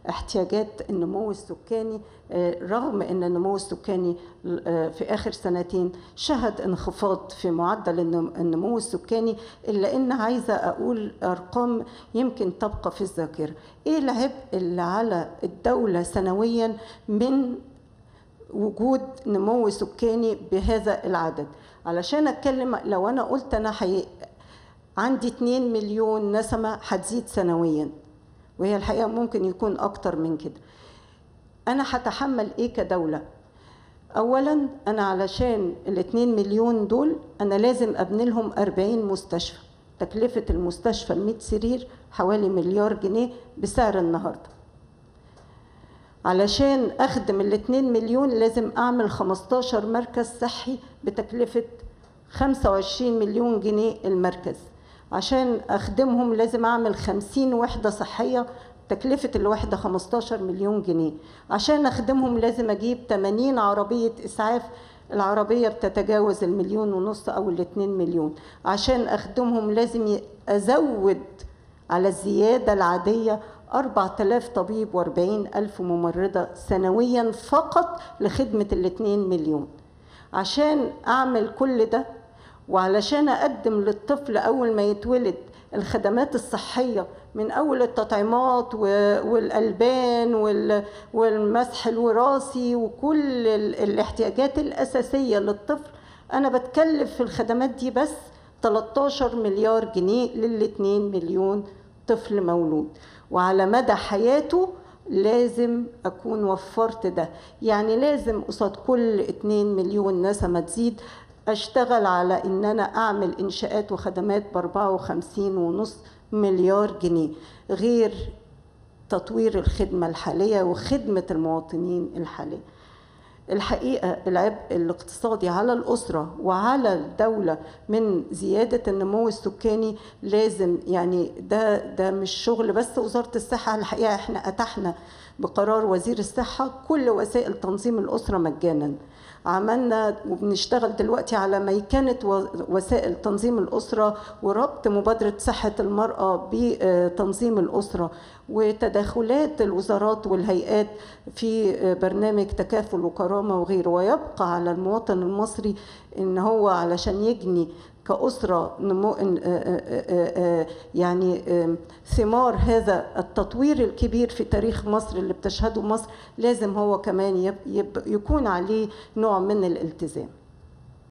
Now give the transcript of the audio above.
احتياجات النمو السكاني آه، رغم ان النمو السكاني آه، في اخر سنتين شهد انخفاض في معدل النم- النمو السكاني الا ان عايزه اقول ارقام يمكن تبقى في الذاكره ايه العبء اللي على الدوله سنويا من وجود نمو سكاني بهذا العدد علشان اتكلم لو انا قلت انا حي... عندي 2 مليون نسمه هتزيد سنويا وهي الحقيقه ممكن يكون اكتر من كده انا هتحمل ايه كدوله اولا انا علشان ال 2 مليون دول انا لازم ابني لهم 40 مستشفى تكلفه المستشفى ال 100 سرير حوالي مليار جنيه بسعر النهارده علشان اخدم ال 2 مليون لازم اعمل 15 مركز صحي بتكلفه 25 مليون جنيه المركز عشان اخدمهم لازم اعمل 50 وحده صحيه تكلفة الوحدة 15 مليون جنيه عشان أخدمهم لازم أجيب 80 عربية إسعاف العربية بتتجاوز المليون ونص أو الاتنين مليون عشان أخدمهم لازم ي- أزود على الزيادة العادية 4000 طبيب و40 ألف ممرضة سنويا فقط لخدمة الاتنين مليون عشان أعمل كل ده وعلشان أقدم للطفل أول ما يتولد الخدمات الصحية من أول التطعيمات و- والألبان وال- والمسح الوراثي وكل ال- الاحتياجات الأساسية للطفل أنا بتكلف في الخدمات دي بس 13 مليار جنيه لل 2 مليون طفل مولود وعلى مدى حياته لازم أكون وفرت ده يعني لازم قصاد كل 2 مليون نسمة تزيد أشتغل على إن أنا أعمل إنشاءات وخدمات ب 54 ونص مليار جنيه غير تطوير الخدمة الحالية وخدمة المواطنين الحالية الحقيقة العبء الاقتصادي على الأسرة وعلى الدولة من زيادة النمو السكاني لازم يعني ده ده مش شغل بس وزارة الصحة الحقيقة احنا أتحنا بقرار وزير الصحة كل وسائل تنظيم الأسرة مجانا عملنا وبنشتغل دلوقتي على ميكنة و- وسائل تنظيم الأسرة وربط مبادرة صحة المرأة بتنظيم الأسرة وتداخلات الوزارات والهيئات في برنامج تكافل وكرامة وغيره ويبقى على المواطن المصري إن هو علشان يجني كأسرة نمو إن- آه- آه- آه- آه يعني آم، ثمار هذا التطوير الكبير في تاريخ مصر اللي بتشهده مصر لازم هو كمان يب يب يكون عليه نوع من الالتزام